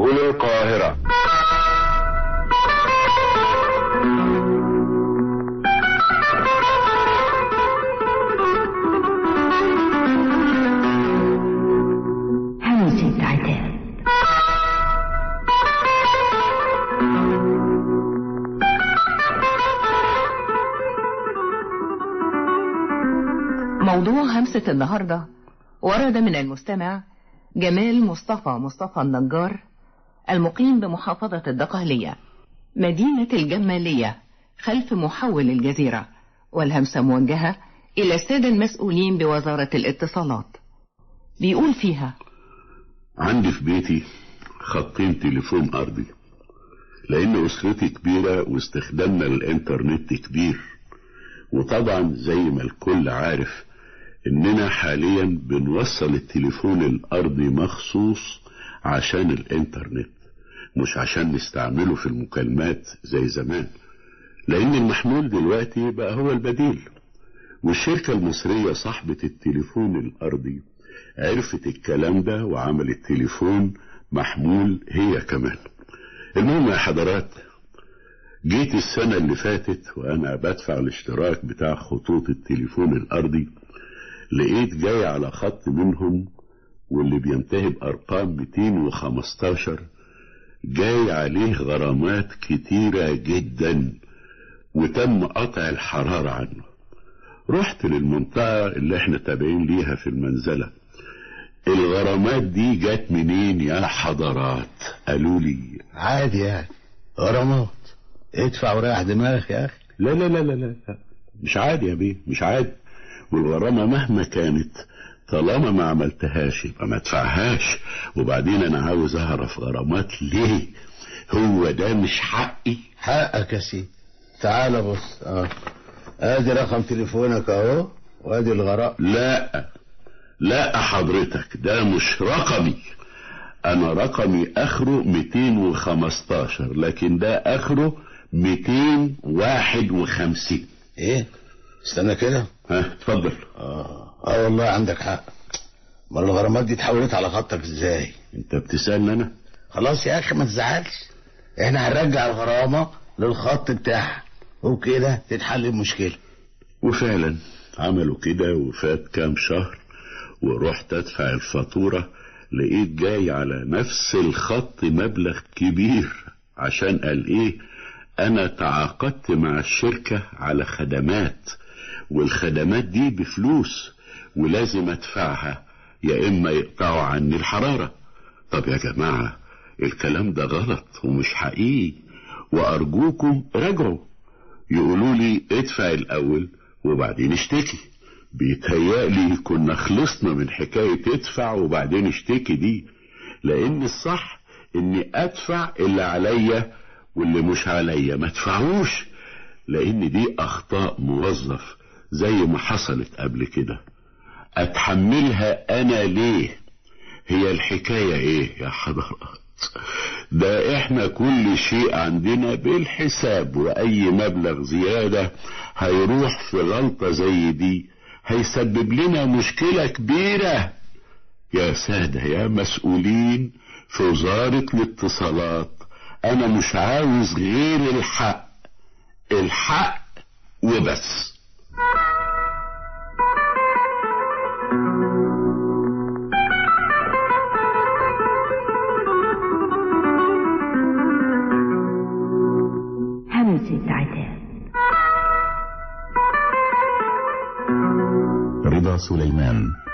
هنا القاهرة همسة عتاب موضوع همسة النهاردة ورد من المستمع جمال مصطفى مصطفى النجار المقيم بمحافظة الدقهلية مدينة الجمالية خلف محول الجزيرة والهمسة موجهة إلى السادة المسؤولين بوزارة الاتصالات بيقول فيها عندي في بيتي خطين تليفون أرضي لأن أسرتي كبيرة واستخدامنا للإنترنت كبير وطبعا زي ما الكل عارف إننا حاليا بنوصل التليفون الأرضي مخصوص عشان الإنترنت مش عشان نستعمله في المكالمات زي زمان لأن المحمول دلوقتي بقى هو البديل والشركة المصرية صاحبة التليفون الأرضي عرفت الكلام ده وعملت تليفون محمول هي كمان المهم يا حضرات جيت السنة اللي فاتت وأنا بدفع الاشتراك بتاع خطوط التليفون الأرضي لقيت جاي على خط منهم واللي بينتهي بأرقام 215 جاي عليه غرامات كتيرة جدا وتم قطع الحرارة عنه رحت للمنطقة اللي احنا تابعين ليها في المنزلة الغرامات دي جت منين يا حضرات قالوا لي عادي يعني غرامات ادفع وريح دماغك يا اخي لا لا لا لا لا لا. مش عادي يا بيه مش عادي والغرامة مهما كانت طالما ما عملتهاش يبقى ما ادفعهاش وبعدين انا عاوز اعرف غرامات ليه هو ده مش حقي حقك يا سيدي تعال بص اه ادي رقم تليفونك اهو وادي الغرام لا لا حضرتك ده مش رقمي انا رقمي اخره 215 لكن ده اخره 251 ايه استنى كده ها اتفضل اه اه والله عندك حق ما الغرامات دي اتحولت على خطك ازاي انت بتسألني انا خلاص يا اخي ما تزعلش احنا هنرجع الغرامة للخط بتاعها وبكده تتحل المشكلة وفعلا عملوا كده وفات كام شهر ورحت ادفع الفاتورة لقيت جاي على نفس الخط مبلغ كبير عشان قال ايه انا تعاقدت مع الشركة على خدمات والخدمات دي بفلوس ولازم ادفعها يا اما يقطعوا عني الحرارة طب يا جماعة الكلام ده غلط ومش حقيقي وارجوكم راجعوا يقولوا لي ادفع الاول وبعدين اشتكي بيتهيألي كنا خلصنا من حكاية ادفع وبعدين اشتكي دي لان الصح اني ادفع اللي عليا واللي مش عليا ما ادفعوش لان دي اخطاء موظف زي ما حصلت قبل كده اتحملها انا ليه هي الحكاية ايه يا حضرات ده احنا كل شيء عندنا بالحساب واي مبلغ زيادة هيروح في غلطة زي دي هيسبب لنا مشكلة كبيرة يا سادة يا مسؤولين في وزارة الاتصالات انا مش عاوز غير الحق الحق وبس همسة عتاب رضا سليمان